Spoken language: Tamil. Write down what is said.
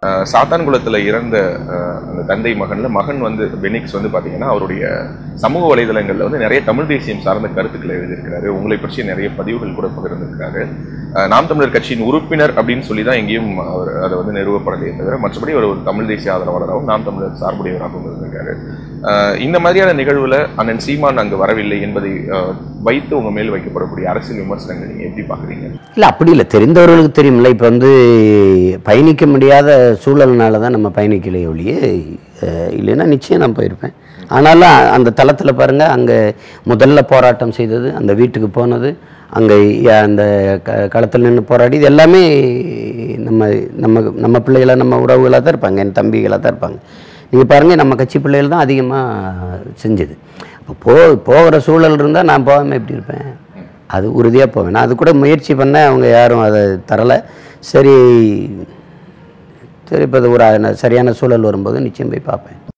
அஹ் சாத்தான்குளத்துல இறந்த அஹ், அந்த தந்தை மகன்ல மகன் வந்து பெனிக்ஸ் வந்து பாத்தீங்கன்னா அவருடைய சமூக வலைதளங்கள்ல வந்து நிறைய தமிழ் தேசியம் சார்ந்த கருத்துக்களை எழுதியிருக்கிறாரு உங்களை பற்றி நிறைய பதிவுகள் கூட பகிர்ந்திருக்கிறாரு அஹ், நாம் தமிழர் கட்சியின் உறுப்பினர் அப்படின்னு சொல்லி தான் எங்கேயும் அவர் அதை வந்து நிறுவப்படலையே தவிர மற்றபடி அவர் ஒரு தமிழ் தேசிய ஆதரவாளராகவும் நாம் தமிழர் சார்புடையவராகவும் இருந்திருக்காரு அஹ், இந்த மாதிரியான நிகழ்வுல அண்ணன் சீமான் அங்கு வரவில்லை என்பதை அஹ், வைத்து உங்க மேல் வைக்கப்படக்கூடிய அரசியல் விமர்சனங்களை நீங்க எப்படி பாக்குறீங்க இல்லை அப்படி இல்லை தெரிந்தவர்களுக்கு தெரியுமில்ல இப்போ வந்து பயணிக்க முடியாத சூழல்னால தான் நம்ம பயணிக்கலையே ஒழிய அஹ், இல்லைன்னா நிச்சயம் நான் போயிருப்பேன் ஆனாலும் அந்த தளத்தில் பாருங்கள் அங்கே முதல்ல போராட்டம் செய்தது அந்த வீட்டுக்கு போனது அங்கே அந்த க களத்தில் நின்று போராடி இது எல்லாமே நம்ம நம்ம நம்ம பிள்ளைகளாக நம்ம உறவுகளாக தான் இருப்பாங்க என் தம்பிகளாக தான் இருப்பாங்க நீங்கள் பாருங்கள் நம்ம கட்சி பிள்ளைகள் தான் அதிகமாக செஞ்சது அப்போ போ போகிற சூழல் இருந்தால் நான் போகாமல் எப்படி இருப்பேன் அது உறுதியாக போவேன் நான் அது கூட முயற்சி பண்ணேன் அவங்க யாரும் அதை தரலை சரி சரி இப்போ அது ஒரு சரியான சூழல் வரும்போது நிச்சயம் போய் பார்ப்பேன்